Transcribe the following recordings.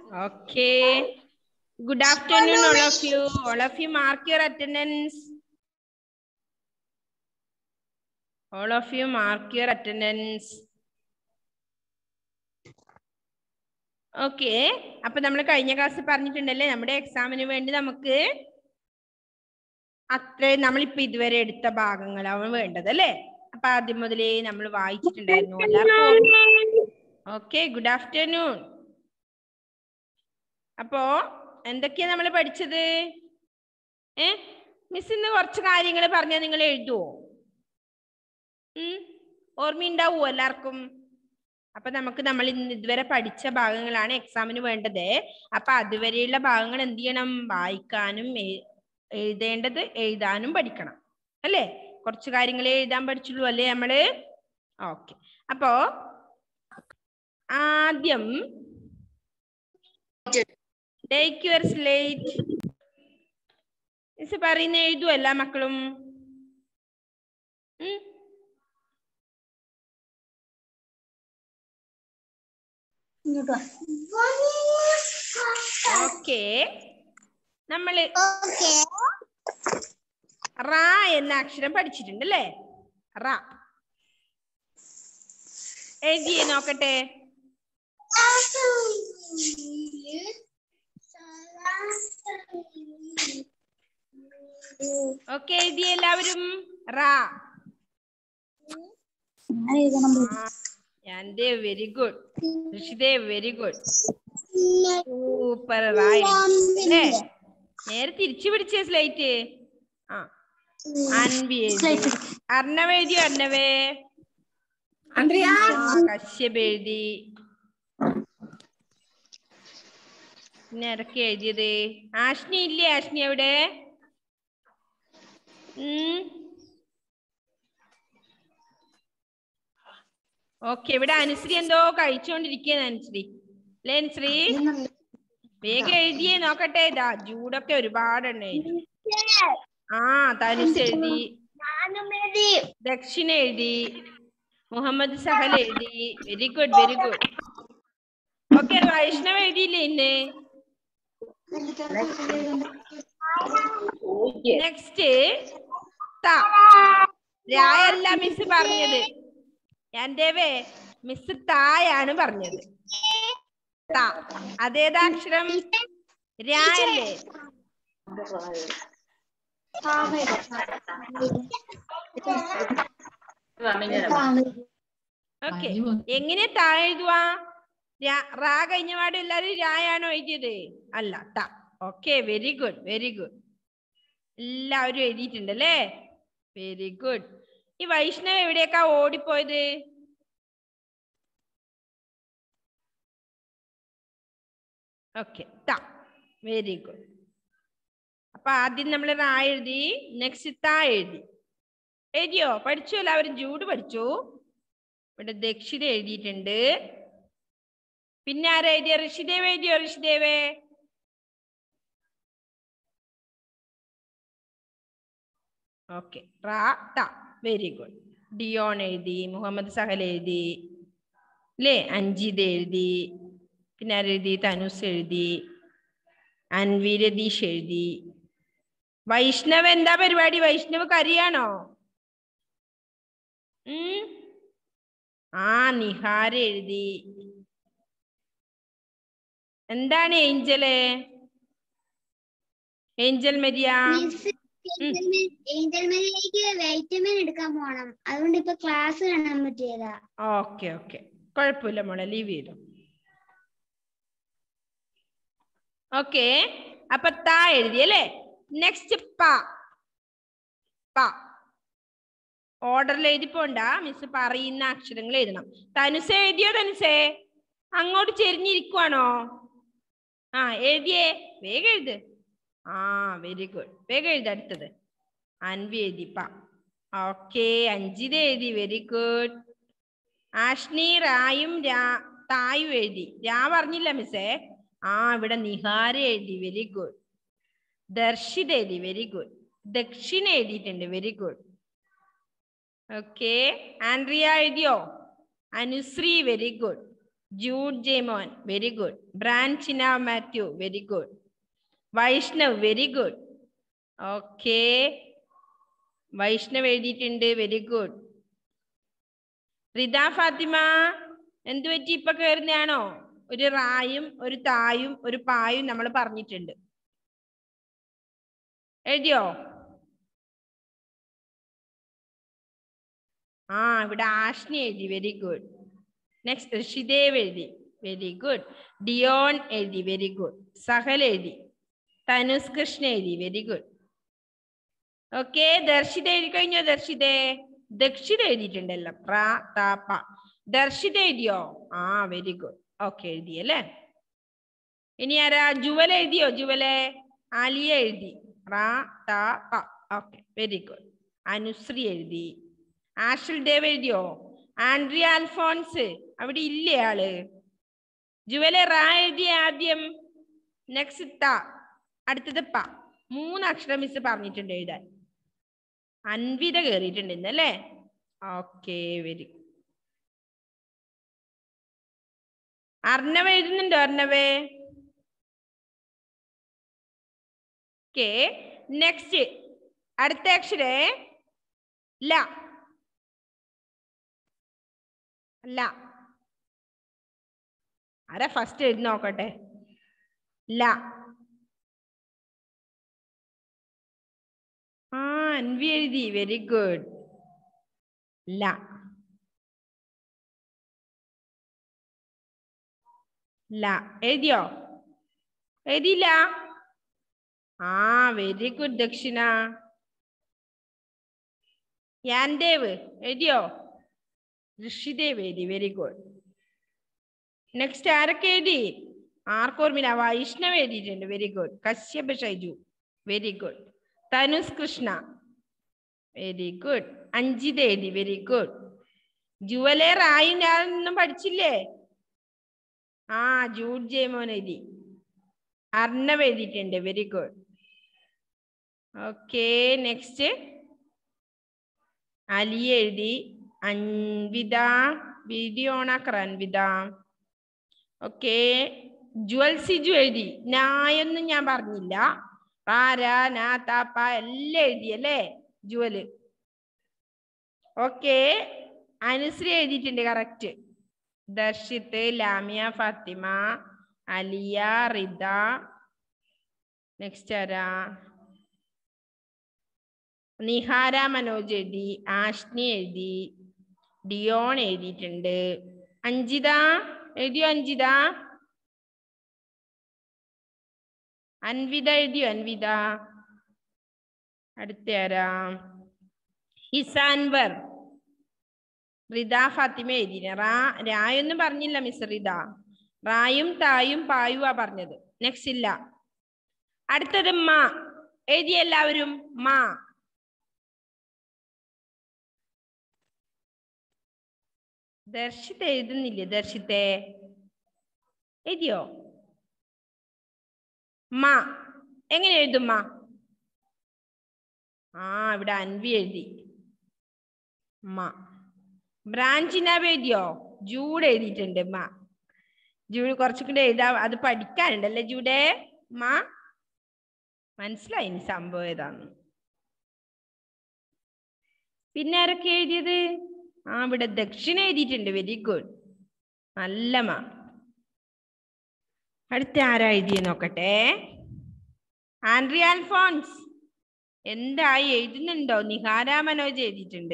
Okay. Good afternoon, all of you. All of you mark your attendance. All of you mark your attendance. Okay അപ്പൊ നമ്മൾ കഴിഞ്ഞ ക്ലാസ്സിൽ പറഞ്ഞിട്ടുണ്ടല്ലേ നമ്മുടെ എക്സാമിന് വേണ്ടി നമുക്ക് അത്ര നമ്മളിപ്പോ ഇതുവരെ എടുത്ത ഭാഗങ്ങളാണ് വേണ്ടത് അല്ലേ അപ്പൊ ആദ്യം മുതലേ നമ്മൾ വായിച്ചിട്ടുണ്ടായിരുന്നു എല്ലാവർക്കും ഓക്കെ ഗുഡ് ആഫ്റ്റർനൂൺ അപ്പോ എന്തൊക്കെയാ നമ്മൾ പഠിച്ചത് ഏ മിസ് ഇന്ന് കുറച്ച് കാര്യങ്ങൾ പറഞ്ഞാൽ നിങ്ങൾ എഴുതുവോ ഉം ഓർമ്മയുണ്ടാവുമോ എല്ലാവർക്കും അപ്പൊ നമുക്ക് നമ്മൾ ഇന്ന് ഇതുവരെ പഠിച്ച ഭാഗങ്ങളാണ് എക്സാമിന് വേണ്ടത് അപ്പൊ അതുവരെയുള്ള ഭാഗങ്ങൾ എന്ത് ചെയ്യണം വായിക്കാനും എ- എഴുതേണ്ടത് എഴുതാനും പഠിക്കണം അല്ലേ കുറച്ച് കാര്യങ്ങളെ എഴുതാൻ പഠിച്ചുള്ളൂ അല്ലേ നമ്മള് ഓക്കെ അപ്പോ ആദ്യം ടേക്ക് യുവർ സ്ലേറ്റ് മിസ് പറയുന്ന എഴുതുവോ എല്ലാ മക്കളും ഉം? ഓക്കെ നമ്മള് ഓക്കെ റ എന്ന അക്ഷരം പഠിച്ചിട്ടുണ്ട് അല്ലേ റ എഴുതിയേ നോക്കട്ടെ ഓക്കെ എഴുതിയ എല്ലാവരും റ ഞാൻ്റെ വെരി ഗുഡ് ഋഷിതേ വെരി ഗുഡ് സൂപ്പർ റ അല്ലേ നേരെ തിരിച്ചു പിടിച്ചേ സ്ലൈറ്റ് ആ അൻവി എഴുതി അർണവ് എഴുതിയോ അർണവേ ആ, കശ്യപ് എഴുതി പിന്നെ ഇടയ്ക്ക് എഴുതിയത് ആഷ്നി ഇല്ലേ ആഷ്നി എവിടെ ഓക്കെ ഇവിടെ അനുശ്രീ എന്തോ കഴിച്ചോണ്ടിരിക്കുകയാണ് അനുശ്രീ അല്ലേ അനുശ്രീ വേഗം എഴുതിയേ നോക്കട്ടെ ഇതാ ജൂഡൊക്കെ ഒരുപാടെണ്ണം എഴുതി ആ തനുസ് എഴുതി ദക്ഷിണ എഴുതി മുഹമ്മദ് സഹൽ എഴുതി very good very good okay Vaishnav എഴുതിയില്ലേ ഇന്ന് നെക്സ്റ്റ് രായല്ല മിസ് പറഞ്ഞത് എന്റെ മിസ് തായാണ് പറഞ്ഞത് ത അതേതാ അക്ഷരം രായല്ലേ ഓക്കെ എങ്ങനെ താ എഴുതുവാ രാ- റാ കഴിഞ്ഞ പാട് എല്ലാരും രായാണോ എഴുതിയത് അല്ല ത okay very good very good എല്ലാവരും എഴുതിയിട്ടുണ്ട് അല്ലേ വെരി ഗുഡ് ഈ വൈഷ്ണവ് എവിടേക്കാ ഓടിപ്പോയത് ഓക്കെ ത വെരി ഗുഡ് അപ്പൊ ആദ്യം നമ്മൾ റാ എഴുതി നെക്സ്റ്റ് ത എഴുതി എഴുതിയോ പഠിച്ചു എല്ലാവരും ജൂഡ് പഠിച്ചു ഇവിടെ ദക്ഷിണ എഴുതിയിട്ടുണ്ട് പിന്നെ ആരാ എഴുതിയ ഋഷിദേവ് എഴുതിയോ ഋഷിദേവേ ഓക്കെ റാ ത വെരി ഗുഡ് ഡിയോൺ എഴുതി മുഹമ്മദ് സഹൽ എഴുതി അല്ലേ അഞ്ജിത് എഴുതി പിന്നെ ആരെഴുതി തനുസ് എഴുതി അൻവി രതീഷ് എഴുതി വൈഷ്ണവ് എന്താ പരിപാടി വൈഷ്ണവ് കരിയാണോ ഉം ആ നിഹാര എഴുതി എന്താണ് ഏഞ്ചല് ഏഞ്ചൽ മരിയ ഏഞ്ചൽമേലേക്ക് വൈറ്റമിൻ എടുക്കാൻ പോണം അതുകൊണ്ട് ഇപ്പൊ ക്ലാസ് കാണാൻ പറ്റിയതാ ഓക്കെ ഓക്കെ കുഴപ്പമില്ല മോളെ ലീവ് ചെയ്തു ഓക്കെ അപ്പൊ താ എഴുതി അല്ലേ നെക്സ്റ്റ് പ പ ഓർഡറിൽ എഴുതി പോണ്ട മിസ് പറയുന്ന അക്ഷരങ്ങൾ എഴുതണം തനുസ എഴുതിയോ തനുസേ അങ്ങോട്ട് ചെരിഞ്ഞിരിക്കുവാണോ ആ എഴുതിയേ വേഗം എഴുത് ആ വെരി ഗുഡ് വേഗം എഴുതി അടുത്തത് അൻവി എഴുതി പ ഓക്കെ അഞ്ചിത എഴുതി വെരി ഗുഡ് ആഷ്നി റായും രാ തായും എഴുതി രാ പറഞ്ഞില്ല മിസ്സേ ആ ഇവിടെ നിഹാര എഴുതി വെരി ഗുഡ് ദർശിത എഴുതി വെരി ഗുഡ് ദക്ഷിണ എഴുതിയിട്ടുണ്ട് വെരി ഗുഡ് ഓക്കെ ആൻഡ്രിയ എഴുതിയോ Anushree very good Jude Jaimon very good Branchina Mathew very good Vaishnav very good okay Vaishnav എഴുതിയിട്ടുണ്ട് വെരി ഗുഡ് റിത ഫാത്തിമ എന്തു പറ്റി ഇപ്പൊ കയറുന്നതാണോ ഒരു റായും ഒരു തായും ഒരു പായും നമ്മൾ പറഞ്ഞിട്ടുണ്ട് എഴുതിയോ ആ ഇവിടെ ആഷ്നി എഴുതി വെരി ഗുഡ് നെക്സ്റ്റ് ഋഷിദേവ് എഴുതി വെരി ഗുഡ് ഡിയോൺ എഴുതി വെരി ഗുഡ് സഹൽ എഴുതി തനുസ് കൃഷ്ണ എഴുതി വെരി ഗുഡ് ഓക്കെ ദർശിത എഴുതി കഴിഞ്ഞോ ദർശിതേ ദക്ഷിത എഴുതിയിട്ടുണ്ടല്ലോ പ്ര ത പ ദർശിത എഴുതിയോ ആ വെരി ഗുഡ് ഓക്കെ എഴുതി അല്ലേ ഇനി ആരാ ജുവൽ എഴുതിയോ ജുവലെ ആലിയ എഴുതി റ ത പ ഓക്കെ വെരി ഗുഡ് അനുശ്രീ എഴുതി ആഷൽ ദേവ് എഴുതിയോ ആൻഡ്രിയ അൽഫോൺസ് അവിടെ ഇല്ലേ ആള് ജുവലെ റാ എഴുതിയ ആദ്യം നെക്സ്റ്റ് ത അടുത്തത് പ മൂന്ന് അക്ഷരം മിസ് പറഞ്ഞിട്ടുണ്ട് എഴുതാൻ അൻവിത കയറിയിട്ടുണ്ട് ഇന്നല്ലേ ഓക്കെ വെരി അർണവ എഴുതുന്നുണ്ടോ അർണവേ ഓക്കെ നെക്സ്റ്റ് അടുത്ത അക്ഷരേ ല ല ആരാ ഫസ്റ്റ് എഴുതി നോക്കട്ടെ ല ആ അൻവി എഴുതി വെരി ഗുഡ് ല ല എഴുതിയോ എഴുതിയില്ല ആ വെരി ഗുഡ് ദക്ഷിണ യാൻദേവ് എഴുതിയോ ഋഷിദേവ് എഴുതി വെരി ഗുഡ് നെക്സ്റ്റ് ആരൊക്കെ എഴുതി ആർക്കോർമിന വൈഷ്ണവ് എഴുതിയിട്ടുണ്ട് very good Kashyapa Shaiju very good Thanus Krishna very good Anjitha എഴുതി വെരി ഗുഡ് ജുവലെ റായി ഞാനൊന്നും പഠിച്ചില്ലേ ആ ജൂഡ് ജയമോൻ എഴുതി അർണവ് എഴുതിയിട്ടുണ്ട് very good okay next Ali എഴുതി അൻവിത വീഡിയോ ഓണാക്കറ അൻവിത ഓക്കെ ജുവൽ സിജു എഴുതി നായൊന്നും ഞാൻ പറഞ്ഞില്ല പാര നാ താപ്പ എല്ലാം എഴുതി അല്ലേ ജുവല് ഓക്കെ അനുശ്രീ എഴുതിയിട്ടുണ്ട് കറക്റ്റ് ദർശിത്ത് ലാമിയ ഫാത്തിമ അലിയ റിദ നെക്സ്റ്റ് ആരാ നിഹാര മനോജ് എഴുതി ആഷ്നി എഴുതി ഡിയോൺ എഴുതിയിട്ടുണ്ട് അഞ്ജിത എഴുതിയോ അഞ്ജിത അൻവിത എഴുതിയോ അൻവിത അടുത്ത ആരാ ഹിസാൻവർ റിദ ഫാത്തിമ എഴുതിന് റാ രായൊന്നും പറഞ്ഞില്ല മിസ് റിദ റായും തായും പായുവാ പറഞ്ഞത് നെക്സ്റ്റ് ഇല്ല അടുത്തത് മാ എഴുതിയ എല്ലാവരും മാ ദർശിത എഴുതുന്നില്ലേ ദർശിത്തെ എഴുതിയോ മാ എങ്ങനെ എഴുതും മാ ആ ഇവിടെ അൻവി എഴുതി മാ ബ്രാഞ്ചിനാബ് എഴുതിയോ ജൂഡ് എഴുതിയിട്ടുണ്ട് മാ ജൂഡ് കുറച്ചും കൂടെ എഴുതാ അത് പഠിക്കാനുണ്ടല്ലേ ജൂഡേ മാ മനസ്സിലായി ഇനി സംഭവം ഏതാന്ന് പിന്നെ ആരൊക്കെ എഴുതിയത് ആ ഇവിടെ ദക്ഷിണ എഴുതിയിട്ടുണ്ട് വെരി ഗുഡ് നല്ല മാ അടുത്ത ആരാ എഴുതിയ നോക്കട്ടെ ആൻഡ്രി അൽഫോൺസ് എന്തായി എഴുതുന്നുണ്ടോ നിഹാര മനോജ് എഴുതിയിട്ടുണ്ട്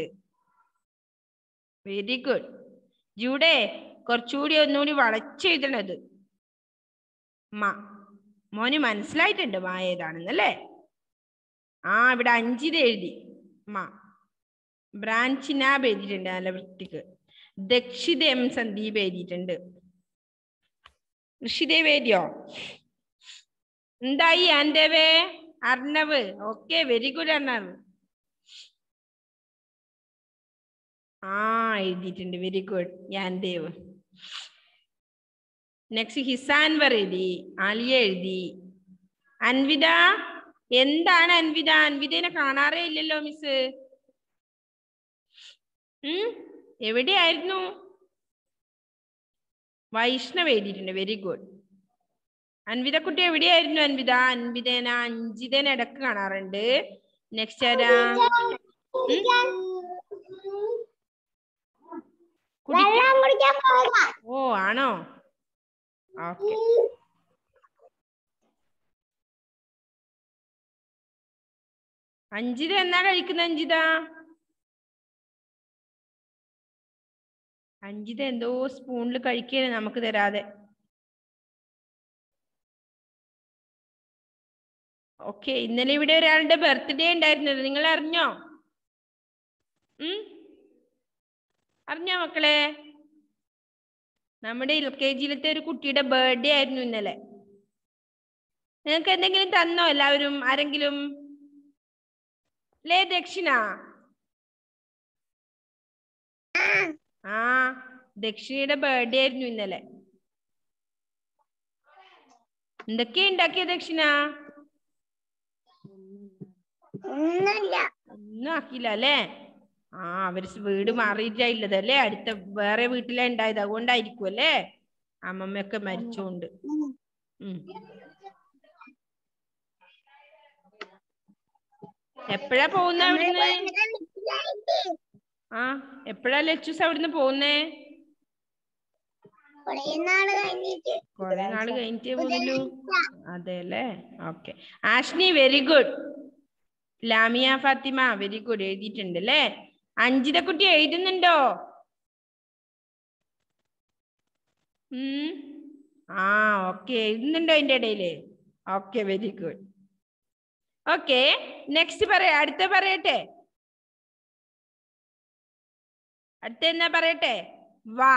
വെരി ഗുഡ് ജൂഡേ കുറച്ചുകൂടി ഒന്നുകൂടി വളച്ചെഴുതണത് മാ മോന് മനസ്സിലായിട്ടുണ്ട് മാ ഏതാണെന്നല്ലേ ആ ഇവിടെ അഞ്ചിത് എഴുതി മാ ബ്രാഞ്ചിനാബ് എഴുതിയിട്ടുണ്ട് നല്ല വൃത്തിക്ക് ദക്ഷിത എം സന്ദീപ് എഴുതിയിട്ടുണ്ട് ഋഷിദേവ് എഴുതിയോ എന്തായി ആൻഡേവേ Arnav okay very good Arnav ആ എഴുതിയിട്ടുണ്ട് വെരി ഗുഡ് യാൻദേവ് നെക്സ്റ്റ് ഹിസാൻവർ എഴുതി ആലിയ എഴുതി അൻവിത എന്താണ് അൻവിത അൻവിതനെ കാണാറേ ഇല്ലല്ലോ മിസ് ഉം എവിടെയായിരുന്നു വൈഷ്ണവ് എഴുതിയിട്ടുണ്ട് വെരി ഗുഡ് അൻവിത കുട്ടി എവിടെയായിരുന്നു അൻവിത അൻവിതേന അഞ്ചിതേന ഇടക്ക് കാണാറുണ്ട് നെക്സ്റ്റ് ആരാ കുടിക്ക വെള്ളം കുടിക്കാൻ പോകാ ഓ ആണോ ഓക്കെ അഞ്ചിത എന്നാ കഴിക്കുന്ന അഞ്ചിത അഞ്ചിത എന്തോ സ്പൂണിൽ കഴിക്കണേ നമുക്ക് തരാതെ ഓക്കെ ഇന്നലെ ഇവിടെ ഒരാളുടെ ബർത്ത്ഡേ ഉണ്ടായിരുന്നത് നിങ്ങൾ അറിഞ്ഞോ ഉം അറിഞ്ഞോ മക്കളെ നമ്മുടെ എൽ കെ ജിയിലത്തെ ഒരു കുട്ടിയുടെ ബർത്ത്ഡേ ആയിരുന്നു ഇന്നലെ നിങ്ങൾക്ക് എന്തെങ്കിലും തന്നോ എല്ലാവരും ആരെങ്കിലും ലേ ദക്ഷിണ ആ ദക്ഷിണയുടെ ബർത്ത്ഡേ ആയിരുന്നു ഇന്നലെ എന്തൊക്കെയാ ഉണ്ടാക്കിയ ദക്ഷിണ ഒന്നുമില്ല ഒന്നും ആക്കിയില്ല അല്ലേ ആ അവര് സ് വീട് മാറിയിട്ടില്ലത് അല്ലേ അടുത്ത വേറെ വീട്ടിലാ ഉണ്ടായത് അതുകൊണ്ടായിരിക്കും അല്ലേ അമ്മമ്മയൊക്കെ മരിച്ചോണ്ട് ഉം എപ്പോഴാ പോകുന്ന അവിടുന്ന് ആ എപ്പോഴാ ലച്ചൂസ് അവിടുന്ന് പോകുന്നേ കുറേ നാള് കഴിഞ്ഞിട്ട് കൊറേ നാള് കഴിഞ്ഞിട്ടേ പോകുന്നുള്ളൂ അതെ അല്ലേ okay Ashni very good Lamia Fathima very good എഴുതിയിട്ടുണ്ട് അല്ലേ അഞ്ചിത കുട്ടി എഴുതുന്നുണ്ടോ ഉം ആ ഓക്കെ എഴുതുന്നുണ്ടോ അതിന്റെ ഇടയില് okay very good okay next പറയാ അടുത്ത പറയട്ടെ അടുത്ത എന്നാ പറയട്ടെ വാ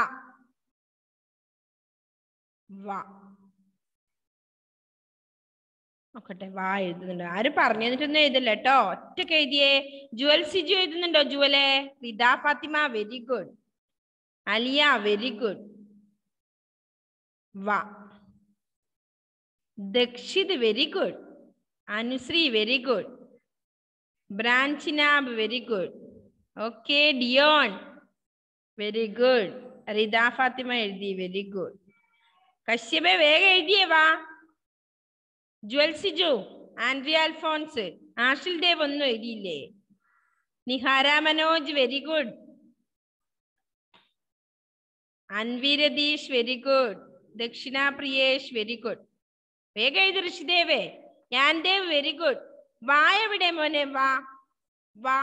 വാ നോക്കട്ടെ വാ എഴുതുന്നുണ്ട് ആരും പറഞ്ഞു തന്നിട്ടൊന്നും എഴുതില്ല കേട്ടോ ഒറ്റക്ക് എഴുതിയേ ജുവൽ സിജു എഴുതുന്നുണ്ടോ ജുവലെ Rida Fathima very good Aliya very good വാ Dakshith very good Anushree very good ബ്രാൻചിനാബ് very good okay Dion very good Rida Fathima എഴുതി വെരി ഗുഡ് കശ്യപെ വേഗം എഴുതിയേ വാ Jewel Siju Andrea Alphonse Ashil Dev ഒന്നും എഴുതിയില്ലേ Nihara Manoj very good Anvi Ratheesh very good Dakshina Priyesh very good വേഗം എഴുതി ഋഷിദേവേ ഞാൻ ദേവ് വെരി ഗുഡ് വാ എവിടെ മോനെ വാ വാ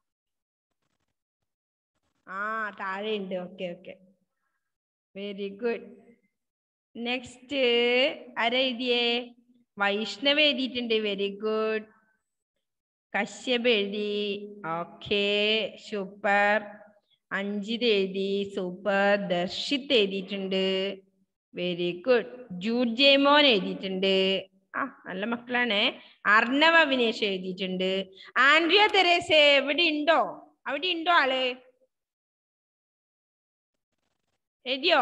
ആ താഴെ ഉണ്ട് okay okay very good next ആരാ എഴുതിയേ വൈഷ്ണവ് എഴുതിയിട്ടുണ്ട് വെരി ഗുഡ് കശ്യപ് എഴുതി ഓക്കെ സൂപ്പർ അഞ്ചിത് എഴുതി സൂപ്പർ ദർശിത്ത് എഴുതിയിട്ടുണ്ട് വെരി ഗുഡ് ജൂഡ് ജെയ്മോൻ എഴുതിയിട്ടുണ്ട് ആ നല്ല മക്കളാണ് അർണവ അവിനേഷ് എഴുതിയിട്ടുണ്ട് ആൻഡ്രിയ തെരേസ എവിടെ ഉണ്ടോ അവിടെ ഉണ്ടോ ആള് എഴുതിയോ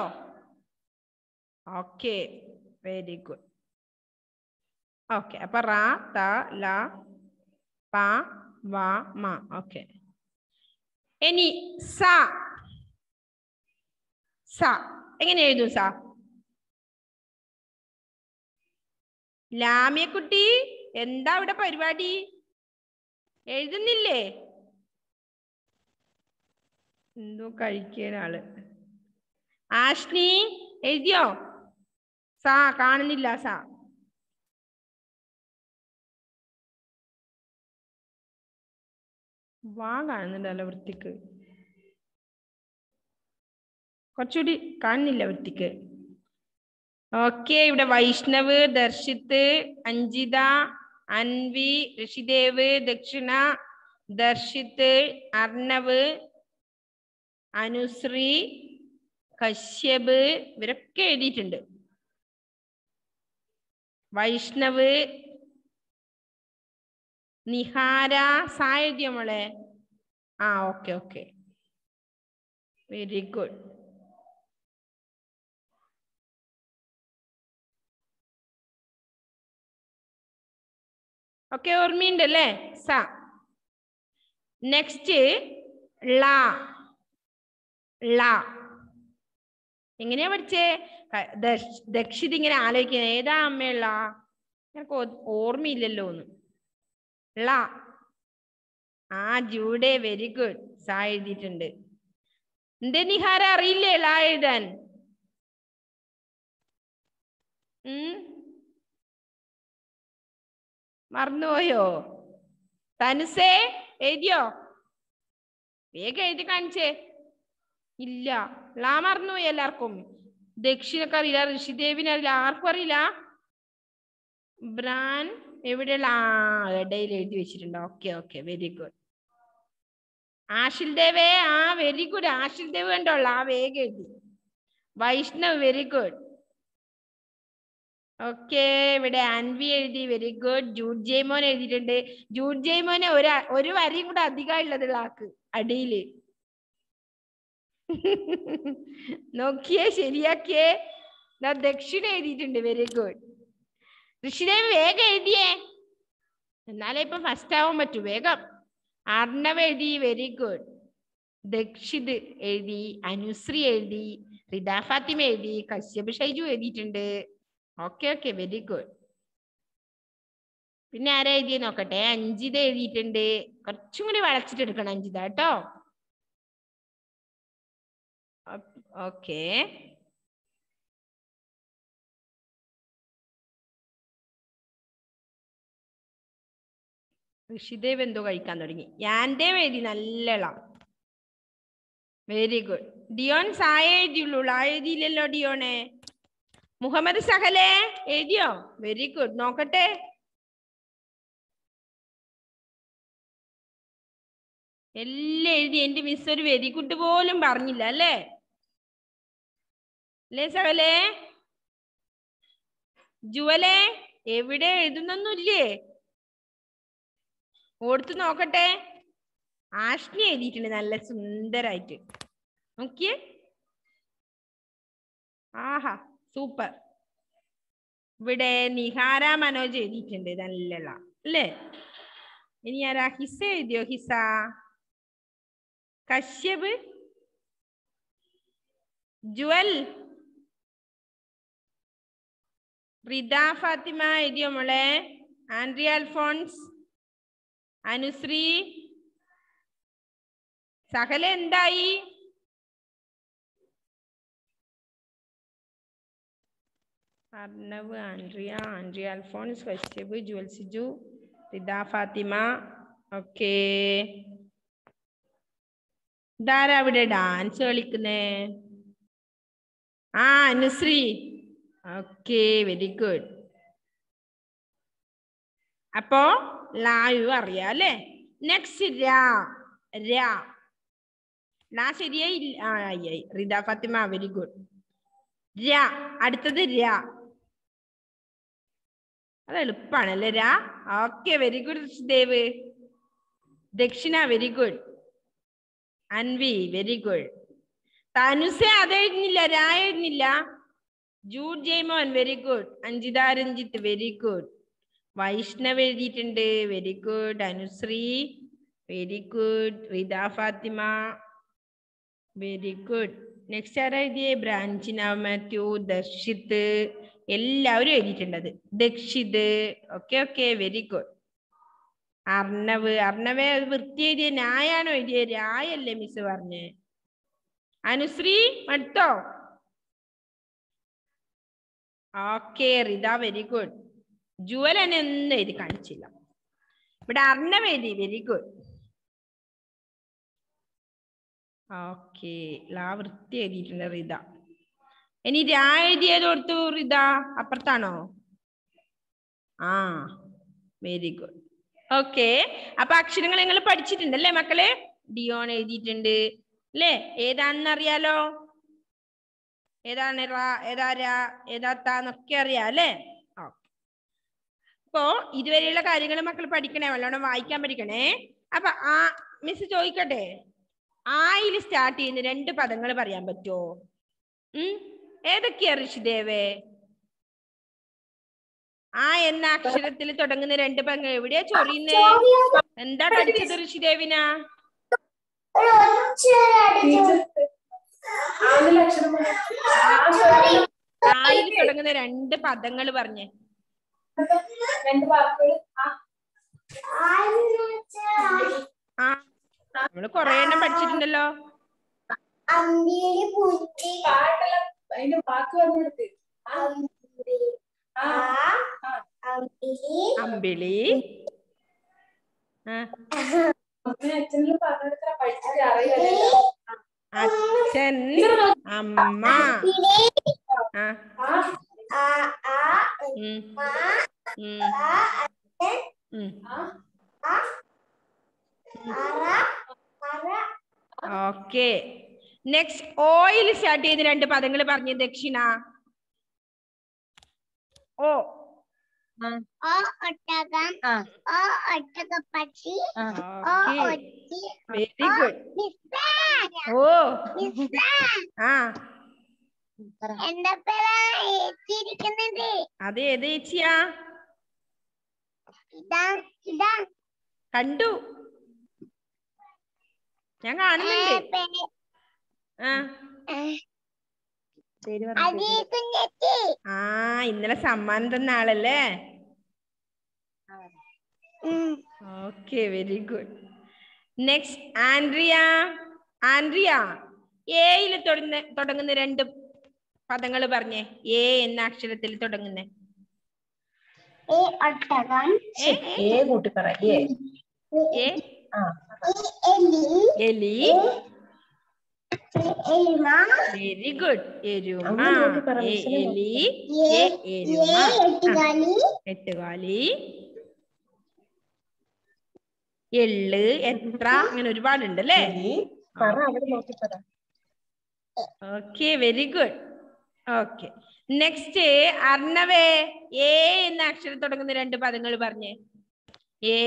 ഓക്കെ വെരി ഗുഡ് ഓക്കെ അപ്പൊ റാ ത ല പ വ മ ഓക്കെ ഇനി സ സ എങ്ങനെ എഴുതും സ ലാമ്യക്കുട്ടി എന്താ ഇവിടെ പരിപാടി എഴുതുന്നില്ലേ എന്തോ കഴിക്കുന്ന ആള് ആഷ്നി എഴുതിയോ സാ കാണുന്നില്ല സാ വാ കാണുന്നുണ്ടല്ലോ വൃത്തിക്ക് കുറച്ചുകൂടി കാണുന്നില്ല വൃത്തിക്ക് ഓക്കെ ഇവിടെ വൈഷ്ണവ് ദർശിത്ത് അഞ്ജിത അൻവി ഋഷിദേവ് ദക്ഷിണ ദർശിത്ത് അർണവ് അനുശ്രീ കശ്യപ് ഇവരൊക്കെ എഴുതിയിട്ടുണ്ട് വൈഷ്ണവ് നിഹാര സാ എഴുതിയോ മോളെ ആ okay okay very good okay ഓർമ്മയുണ്ടല്ലേ സ നെക്സ്റ്റ് ള ള എങ്ങനെയാ പഠിച്ചേ ക- ദക്ഷ്- ദക്ഷിത് ഇങ്ങനെ ആലോചിക്കുന്നത് ഏതാ അമ്മയുള്ള എനിക്ക് ഓ- ഓർമ്മയില്ലല്ലോ ഒന്ന് ള ആ ജൂഡേ വെരി ഗുഡ് സാ എഴുതിയിട്ടുണ്ട് എന്തേ നിഹാര അറിയില്ലേ ള എഴുതാൻ ഉം മറന്നുപോയോ തനുസേ എഴുതിയോ വേഗം എഴുതി കാണിച്ചേ ഇല്ല ലാ മറന്നുപോയി എല്ലാവർക്കും ദക്ഷിണക്ക് അറിയില്ല ഋഷിദേവിന് അറിയില്ല ആർക്കും അറിയില്ല ബ്രാൻ എവിടെയുള്ള ആ ഇടയിൽ എഴുതി വെച്ചിട്ടുണ്ട് okay okay very good Ashil ദേവേ ആ വെരി ഗുഡ് ആഷിൽ ദേവ് കണ്ടോളൂ ആ വേഗം എഴുതി വൈഷ്ണവ് വെരി ഗുഡ് ഓക്കെ ഇവിടെ അൻവി എഴുതി വെരി ഗുഡ് ജൂഡ് ജെയ്മോൻ എഴുതിയിട്ടുണ്ട് ജൂഡ് ജെയ്മോനെ ഒരു ഒരു വരിയും കൂടെ അധികം ഉള്ളതുള്ള ആക്ക് അടിയില് നോക്കിയേ ശരിയാക്കിയേ ദാ ദക്ഷിണ എഴുതിയിട്ടുണ്ട് വെരി ഗുഡ് ഋഷിദേവ് വേഗം എഴുതിയേ എന്നാലേ ഇപ്പൊ ഫസ്റ്റ് ആവാൻ പറ്റൂ വേഗം അർണവ് എഴുതി വെരി ഗുഡ് ദക്ഷിത് എഴുതി അനുശ്രീ എഴുതി റിദ ഫാത്തിമ എഴുതി കശ്യപ് ഷൈജു എഴുതിയിട്ടുണ്ട് ഓക്കെ ഓക്കെ വെരി ഗുഡ് പിന്നെ ആരാ എഴുതിയ നോക്കട്ടെ അഞ്ചിത എഴുതിയിട്ടുണ്ട് കുറച്ചും കൂടി വളച്ചിട്ട് എടുക്കണം അഞ്ചിത കേട്ടോ ഓക്കെ ഋഷിദേവ് എന്തോ കഴിക്കാൻ തുടങ്ങി യാൻദേവ് എഴുതി നല്ല വെരി ഗുഡ് ഡിയോൺ സായ എഴുതിയുള്ളൂ ള എഴുതിയില്ലല്ലോ ഡിയോണെ മുഹമ്മദ് സഹലെ എഴുതിയോ വെരി ഗുഡ് നോക്കട്ടെ എല്ലാം എഴുതി എന്റെ മിസ് ഒരു വെരി ഗുഡ് പോലും പറഞ്ഞില്ല അല്ലേ അല്ലേ സഹലേ ജുവലെ എവിടെ എഴുതുന്നൊന്നുമില്ലേ ഓർത്ത് നോക്കട്ടെ ആഷ്നി എഴുതിയിട്ടുണ്ട് നല്ല സുന്ദരായിട്ട് നോക്കിയേ ആഹാ സൂപ്പർ ഇവിടെ നിഹാര മനോജ് എഴുതിയിട്ടുണ്ട് നല്ല അല്ലേ ഇനി ആരാ ഹിസ എഴുതിയോ ഹിസ കശ്യപ് ജുവൽ റിദ ഫാത്തിമ എഴുതിയോ മോളെ ആൻഡ്രിയ അൽഫോൺസ് അനുശ്രീ സകല എന്തായി Arnav Andrea Andrea Alphonse Kashyap Jewel Siju Rida Fathima okay ഇതാരാ അവിടെ ഡാൻസ് കളിക്കുന്നേ ആ അനുശ്രീ ഓക്കേ വെരി ഗുഡ് അപ്പോ ലായു അറിയാം അല്ലേ നെക്സ്റ്റ് രാ രാ ലാ ശരിയായി ഇല്ല- ആ ആയി ആയി റിദ ഫാത്തിമ വെരി ഗുഡ് രാ അടുത്തത് രാ അത് എളുപ്പാണല്ലേ രാ okay very good Dev Dakshina very good Anvi very good Thanus അത് എഴുതുന്നില്ല രാ എഴുതുന്നില്ല Jude Jaimon very good Anjitha Ranjith very good Vaishnav എഴുതിയിട്ടുണ്ട് very good Anushree very good Rida Fathima very good next ആരാ എഴുതിയേ ബ്രാഞ്ചിന മാത്യു ദർശിത്ത് എല്ലാവരും എഴുതിയിട്ടുണ്ട് അത് Dakshith okay okay very good Arnav അർണവെ അത് വൃത്തി എഴുതിയ ന്യായാണോ എഴുതിയ രായല്ലേ മിസ് പറഞ്ഞ് അനുശ്രീ മടുത്തോ okay Ritha very good Jewel എന്നെ ഒന്നും എഴുതി കാണിച്ചില്ല ഇവിടെ അർണവ് എഴുതി വെരി ഗുഡ് ഓക്കെ ലാ വൃത്തി എഴുതിയിട്ടുണ്ട് റിത ഇനി രാ എഴുതിയത് കൊടുത്തു റിത അപ്പുറത്താണോ ആ വെരി ഗുഡ് ഓക്കെ അപ്പൊ അക്ഷരങ്ങൾ നിങ്ങൾ പഠിച്ചിട്ടുണ്ടല്ലേ മക്കളെ ഡിയോൺ എഴുതിയിട്ടുണ്ട് അല്ലേ ഏതാണെന്ന് അറിയാലോ ഏതാണ് റാ ഏതാ രാ ഏതാ താ എന്നൊക്കെ അറിയാം അല്ലേ അപ്പോ ഇതുവരെയുള്ള കാര്യങ്ങൾ മക്കൾ പഠിക്കണേ നല്ലോണം വായിക്കാൻ പഠിക്കണേ അപ്പൊ ആ മിസ് ചോദിക്കട്ടെ ആയിൽ സ്റ്റാർട്ട് ചെയ്യുന്ന രണ്ട് പദങ്ങൾ പറയാൻ പറ്റുമോ ഉം ഏതൊക്കെയാ ഋഷിദേവേ ആ എന്ന അക്ഷരത്തിൽ തുടങ്ങുന്ന രണ്ട് പദങ്ങൾ എവിടെയാ ചൊറിയുന്നേ എന്താ പഠിച്ചത് ഋഷിദേവിന ആദ്യത്തെ അക്ഷരം പറ. ആ സ്വരം. ആയിൽ തുടങ്ങുന്ന രണ്ട് പദങ്ങൾ പറഞ്ഞേ രണ്ട് വാക്കുകൾ ആ ആ നമ്മള് കൊറേ എണ്ണം പഠിച്ചിട്ടുണ്ടല്ലോ അമ്പിളി പുഞ്ചി പാട്ടല്ല അതിന്റെ വാക്ക് പറഞ്ഞു കൊടുത്ത് ആ ആ അമ്പിളി അമ്പിളി ആ, അമ്മ അച്ഛനും പറഞ്ഞെടുത്ത പഠിച്ചിട്ട് അറിയാലോ അച്ഛൻ അമ്മ ആ ആ ആ ഉം, ആ ഉം, ആ അച്ഛൻ ഉം. ആ ആ അറ അറ ഓക്കെ നെക്സ്റ്റ് ഓയിൽ സ്റ്റാർട്ട് ചെയ്ത് രണ്ട് പദങ്ങൾ പറഞ്ഞു ദക്ഷിണ ഓ ഓ ഒട്ടകം ആ. ഓ ഒട്ടകപ്പക്ഷി ഓ ഓക്കെ ഒറ്റി വെരി ഗുഡ് മിസ്സേ ഓ മിസ്സേ ആ എന്റെ പേരാ ഏറ്റിരിക്കുന്നത് അത് ഏത് ചേച്ചിയാ ഇതാ ഇതാ കണ്ടു ഞാൻ ഏ, കാണുന്നുണ്ട് പേ- ആ ഏ, പേര് അജി കുഞ്ഞച്ചി ആ ഇന്നലെ സമ്മാനം തന്ന ആളല്ലേ ഉം. Okay very good next Andrea Andrea ഏയിൽ തുടങ്ങുന്ന തുടങ്ങുന്ന രണ്ട് പദങ്ങൾ പറഞ്ഞേ എ എന്ന അക്ഷരത്തിൽ തുടങ്ങുന്ന ഈ ഒട്ടകം ഏ ഏ കൂട്ടി പറ ഏ എ ആ ഈ എലി എലി ഈ എലിമ വെരി ഗുഡ് എരുമ അങ്ങനെ നോക്കി പറ, എ മിസ്സിനെ എലി ഏ എ ഏ എരുമ ആ, എട്ടുകാലി എട്ടുകാലി എള്ള് എത്ര അങ്ങനെ ഒരുപാടുണ്ട് അല്ലേ ഇനി പറ അവിടെ നോക്കി പറ okay very good okay next അർണവേ എ എന്ന അക്ഷരം തുടങ്ങുന്ന രണ്ട് പദങ്ങൾ പറഞ്ഞേ ഏ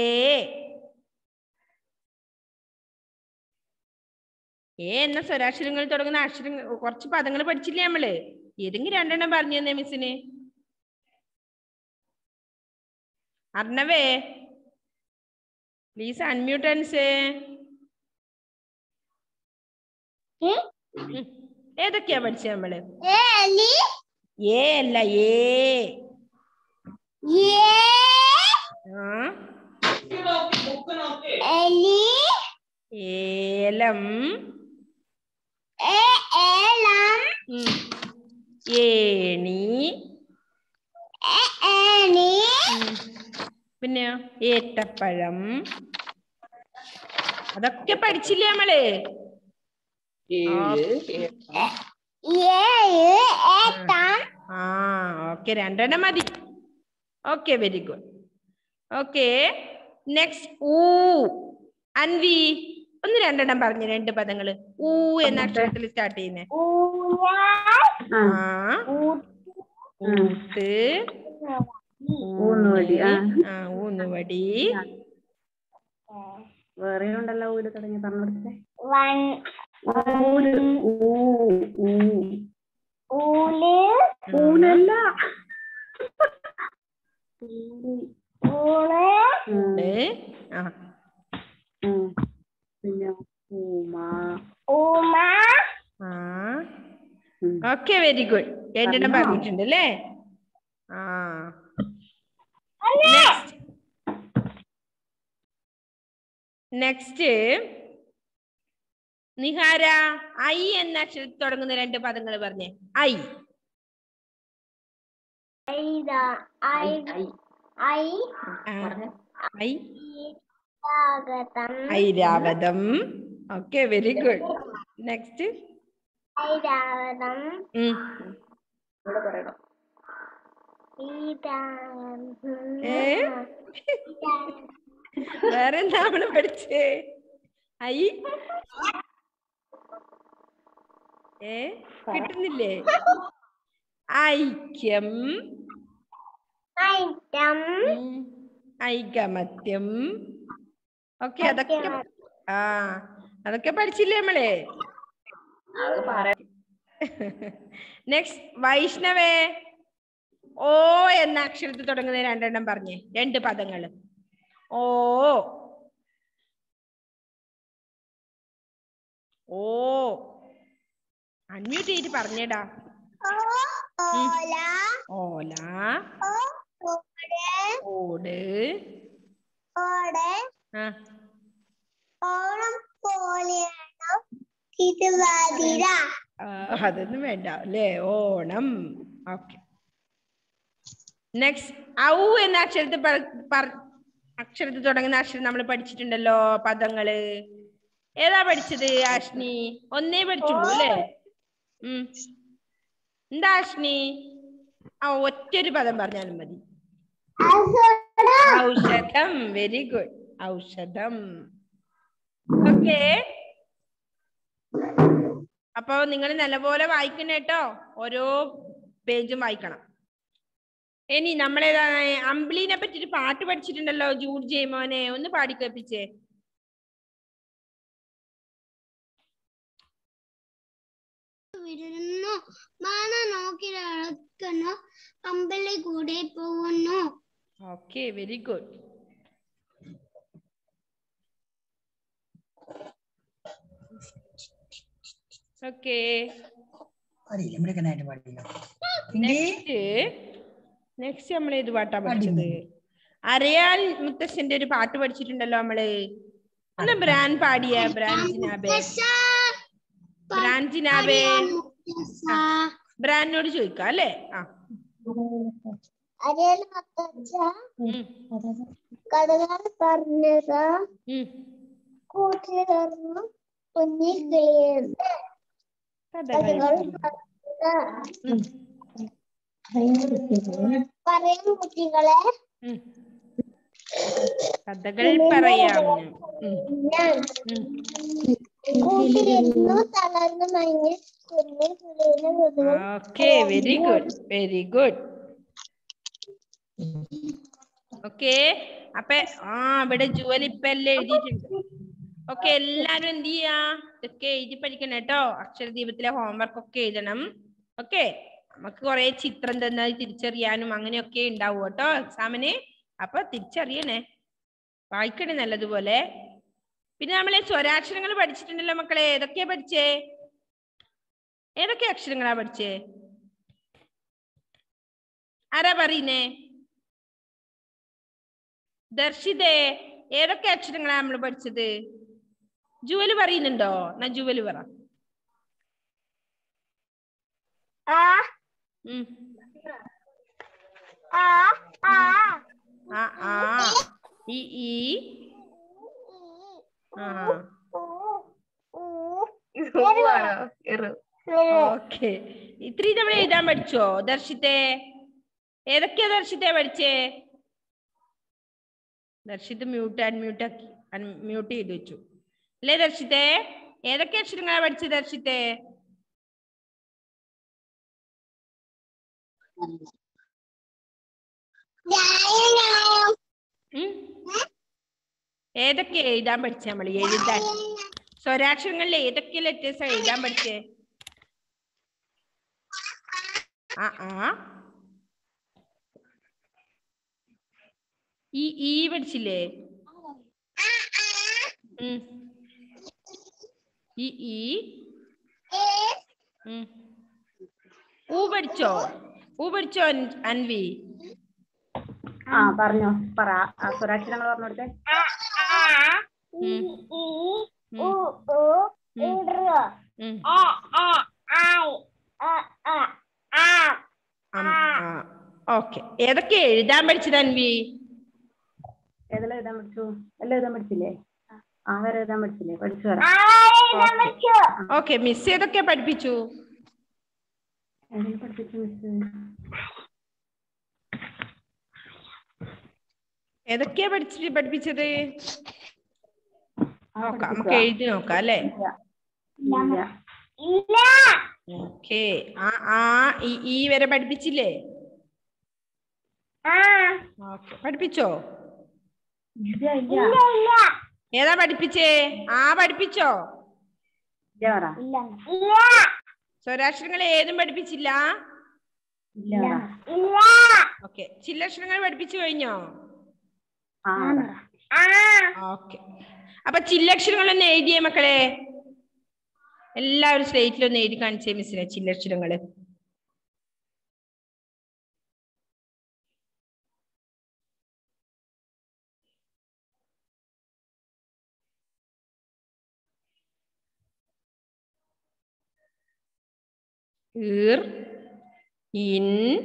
എ എന്ന സ്വരാക്ഷരങ്ങൾ തുടങ്ങുന്ന അക്ഷരങ്ങൾ കുറച്ച് പദങ്ങൾ പഠിച്ചില്ലേ നമ്മള് ഏതെങ്കിലും രണ്ടെണ്ണം പറഞ്ഞു തന്നെ മിസ്സിന് അർണവേ പ്ലീസ് അൺമ്യൂട്ട് ആൻസേ ഉം. ഏതൊക്കെയാ പഠിച്ചത് നമ്മള് ഏ എലി ഏ അല്ല ഏ ഏ ആ എലി ഏലം ഏ ഏലം ഉം. ഏണി ഏ ഏണി ഉം. പിന്നെയോ ഏത്തപ്പഴം അതൊക്കെ പഠിച്ചില്ലേ നമ്മള് ഏഴ് ഏഴ് ഏത്തം ആ ഓക്കെ രണ്ടെണ്ണം മതി okay very good okay next ഊ അൻവി ഒന്ന് രണ്ടെണ്ണം പറഞ്ഞു രണ്ട് പദങ്ങള് ഊ എന്ന അക്ഷരത്തിൽ സ്റ്റാർട്ട് ചെയ്യുന്നേ ഊഞ്ഞാൽ ആ ഊത്ത് ഊന്നുവടി ആ ആ ഊന്നുവടി വേറെ ഉണ്ടല്ലോ ഊര് തുടങ്ങി പറഞ്ഞു കൊടുത്തേ വൺ ഊര് ഊ ഊ ഊല് ഊനല്ല ഊള് ഉണ്ട്. ആ ഉം. പിന്നെ ഊമ ഊമ ആ ഉം. ഓക്കെ വെരി ഗുഡ് രണ്ടെണ്ണം പറഞ്ഞോ? പറഞ്ഞിട്ടുണ്ട് അല്ലേ ആ നെക്സ്റ്റ് നിഹാര ഐ എന്ന അക്ഷരത്തിൽ തുടങ്ങുന്ന രണ്ട് പദങ്ങൾ പറഞ്ഞേ ഐ ഐദാ ഐ ഐ ഐ ആ, പറഞ്ഞേ. ഐ സ്വാഗതം ഐരാവതം ഓക്കെ വെരി ഗുഡ് നെക്സ്റ്റ് ഐരാവതം ഇവിടെ പറയണം ഏ? വേറെ എന്താ നമ്മള് പഠിച്ചേ ഐ ഏ കിട്ടുന്നില്ലേ ഐക്യം ഐറ്റം ഉം, ഐകമത്യം ഓക്കെ അതൊക്കെ ആ അതൊക്കെ പഠിച്ചില്ലേ നമ്മളെ അത് പറയാം നെക്സ്റ്റ് വൈഷ്ണവേ ഓ എന്ന അക്ഷരത്തിൽ തുടങ്ങുന്ന രണ്ടെണ്ണം പറഞ്ഞേ രണ്ട് പദങ്ങൾ ഓ ഓ അൺമ്യൂട്ട് ചെയ്തിട്ട് പറഞ്ഞേടാ ഓല ഓല ഓട് ഓടെ ആ ഓണം പോലെയാണോ തിരുവാതിര ആ, അതൊന്നും വേണ്ട അല്ലേ ഓണം ഓക്കെ നെക്സ്റ്റ് ഔ എന്ന അക്ഷരത്തിൽ പറ- പറ- അക്ഷരത്തിൽ തുടങ്ങുന്ന അക്ഷരം നമ്മൾ പഠിച്ചിട്ടുണ്ടല്ലോ പദങ്ങള് ഏതാ പഠിച്ചത് ആഷ്നി ഒന്നേ പഠിച്ചുള്ളൂ അല്ലേ ഉം എന്താ ആഷ്നി ആ ഒറ്റൊരു പദം പറഞ്ഞാലും മതി ഔഷധം വെരി ഗുഡ് ഔഷധം ഓക്കെ അപ്പൊ നിങ്ങൾ നല്ലപോലെ വായിക്കണം കേട്ടോ ഓരോ പേജും വായിക്കണം ഇനി നമ്മളേതാണ് അമ്പിളിനെ പറ്റിട്ട് പാട്ട് പഠിച്ചിട്ടുണ്ടല്ലോ ജൂഡ് ജെയ്മോനെ ഒന്ന് പാടിക്കേപ്പിച്ചേ വിരുന്നു മാന നോക്കി നടക്കുന്നു അമ്പലി കൂടെ പോകുന്നു ഓക്കെ വെരി ഗുഡ് ഓക്കെ അറിയില്ല മിടുക്കനായിട്ട് പാടില്ല എങ്കിൽ നെക്സ്റ്റ് നെക്സ്റ്റ് നമ്മൾ ഏത് പാട്ടാ പഠിച്ചത് അറിയാൻ മുത്തശ്ശന്റെ ഒരു പാട്ട് പഠിച്ചിട്ടുണ്ടല്ലോ നമ്മള് ഒന്ന് ബ്രാൻ പാടിയ ബ്രാൻജിനാബെ ബ്രാൻജിനാബെ ബ്രാൻഡിനോട് ചോദിക്കാം അല്ലേ ആ അറിയാൻ മുത്തച്ഛ ഉം, കടകാർ പറഞ്ഞത് ഉം. കൂട്ടിലിറന്നു കുഞ്ഞി കിളിയുണ്ട് കഥകൾ. ഉം, പറയും കുട്ടികളെ ഉം. കഥകൾ പറയാം ഉം, ഞാൻ ഉം. കൂട്ടിലിരുന്നു തളർന്നു മഞ്ഞ് കുഞ്ഞി കിളിയുടെ ഹൃദയം okay very good very good okay അപ്പൊ ആ ഇവിടെ ജുവൽ ഇപ്പൊ എല്ലാം എഴുതിയിട്ടുണ്ട് ഓക്കെ എല്ലാരും എന്ത് ചെയ്യാ ഇതൊക്കെ എഴുതി പഠിക്കണം കേട്ടോ അക്ഷരദീപത്തിലെ ഹോംവർക്ക് ഒക്കെ എഴുതണം ഓക്കെ നമുക്ക് കുറെ ചിത്രം തന്നെ തിരിച്ചറിയാനും അങ്ങനെയൊക്കെ ഉണ്ടാവും കേട്ടോ എക്സാമിന് അപ്പൊ തിരിച്ചറിയണേ വായിക്കണേ നല്ലതുപോലെ പിന്നെ നമ്മളെ സ്വരാക്ഷരങ്ങൾ പഠിച്ചിട്ടുണ്ടല്ലോ മക്കളെ ഏതൊക്കെയാ പഠിച്ചേ ഏതൊക്കെ അക്ഷരങ്ങളാ പഠിച്ചേ ആരാ പറയുന്നേ ദർശിതേ ഏതൊക്കെ അക്ഷരങ്ങളാ നമ്മൾ പഠിച്ചത് ജുവല് പറയുന്നുണ്ടോ എന്നാ ജുവല് പറ ആ ഉം. ആ ആ ആ ആ ഈ ഈ ആ ഓക്കെ ഇത്രയും നമ്മൾ എഴുതാൻ പഠിച്ചോ ദർശിത്തെ ഏതൊക്കെയാ ദർശിത്തെ പഠിച്ചേ ദർശിത് മ്യൂട്ട് അൺമ്യൂട്ട് ആക്കി മ്യൂട്ട് ചെയ്ത് വെച്ചു അല്ലേ ദർശിത്തെ ഏതൊക്കെ അക്ഷരങ്ങളാ പഠിച്ചത് ദർശിത്തെ ഉം? ഏതൊക്കെ എഴുതാൻ പഠിച്ച നമ്മൾ എഴുതാൻ സ്വരാക്ഷരങ്ങളിൽ ഏതൊക്കെ ലെറ്റേഴ്സാ എഴുതാൻ പഠിച്ചേ ആ ആ ഈ ഈ പഠിച്ചില്ലേ ഉം. ഈ ഈ ഉം. ഊ പഠിച്ചോ ഊ പഠിച്ചോ അൻ- അൻവി ആ പറഞ്ഞോ പറ ആ സ്വരാക്ഷരങ്ങൾ പറഞ്ഞു കൊടുത്തേ ഉം. ഉം. ഉം. ഉം. ഓക്കെ ഏതൊക്കെ എഴുതാൻ പഠിച്ചത് അൻവി ഏതെല്ലാം എഴുതാൻ പഠിച്ചു എല്ലാം എഴുതാൻ പഠിച്ചില്ലേ ആ വരെ എഴുതാൻ പഠിച്ചില്ലേ പഠിച്ചു വരാം ഓക്കെ മിസ് ഏതൊക്കെ പഠിപ്പിച്ചു ഏതെല്ലാം പഠിപ്പിച്ചു മിസ് ഏതൊക്കെയാ പഠിച്ചിട്ട് പഠിപ്പിച്ചത് ആ, നോക്കാം നമുക്ക് പഠിപ്പിച്ചതാ. എഴുതി നോക്കാം അല്ലേ ഇല്ല. ഓക്കെ ആ ആ ഈ ഈ വരെ പഠിപ്പിച്ചില്ലേ ഓക്കെ പഠിപ്പിച്ചോ ഇല്ല ഇല്ല ഏതാ പഠിപ്പിച്ചേ ആ പഠിപ്പിച്ചോ ഇല്ല പറ സ്വരാക്ഷരങ്ങൾ ഏതും പഠിപ്പിച്ചില്ല ഇല്ല പറ ഓക്കെ ചില്ലക്ഷരങ്ങൾ പഠിപ്പിച്ചു കഴിഞ്ഞോ ആ പറ ഓക്കെ അപ്പൊ ചില്ലക്ഷരങ്ങളൊന്ന് എഴുതിയേ മക്കളെ എല്ലാവരും സ്ലേറ്റിലൊന്ന് എഴുതി കാണിച്ചേ മിസ്സിനെ ചില്ലക്ഷരങ്ങള് ഈർ ഇൻ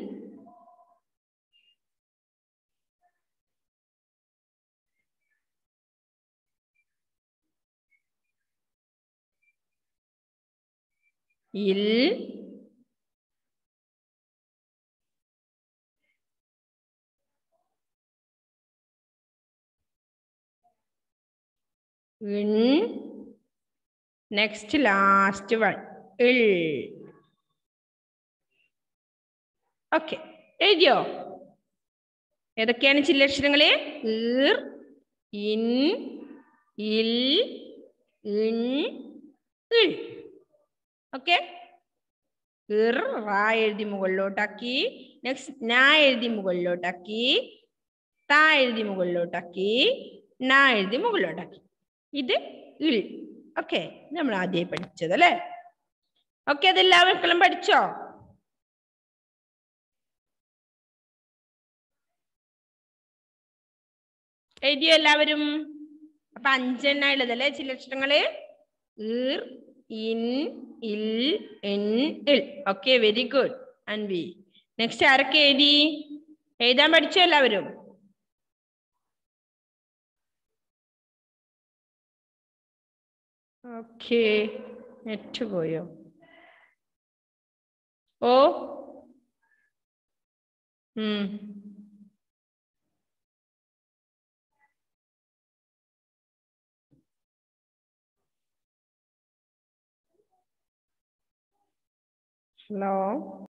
ഇൽ ഇൻ നെക്സ്റ്റ് ലാസ്റ്റ് വൺ ഇൽ ഓക്കെ എഴുതിയോ ഏതൊക്കെയാണ് ചില്ലക്ഷരങ്ങള് ഈർ ഇൻ ഇൽ ഇൻ ഇൾ ഓക്കെ ഇർ റാ എഴുതി മുകളിലോട്ടാക്കി നെക്സ്റ്റ് നാ എഴുതി മുകളിലോട്ടാക്കി താ എഴുതി മുകളിലോട്ടാക്കി നാ എഴുതി മുകളിലോട്ടാക്കി ഇത് ഇൾ ഓക്കെ നമ്മൾ ആദ്യമായി പഠിച്ചത് അല്ലേ ഓക്കെ അതെല്ലാവർക്കും പഠിച്ചോ എഴുതിയോ എല്ലാവരും അപ്പൊ അഞ്ചെണ്ണ ഉള്ളതല്ലേ ചില അക്ഷരങ്ങള് ഈർ ഇൻ ഇൽ എൻ ഇൽ okay very good Anvi next ആരൊക്കെ എഴുതി എഴുതാൻ പഠിച്ചോ എല്ലാവരും ഓക്കെ നെറ്റ് പോയോ ഓ ഉം ഹലോ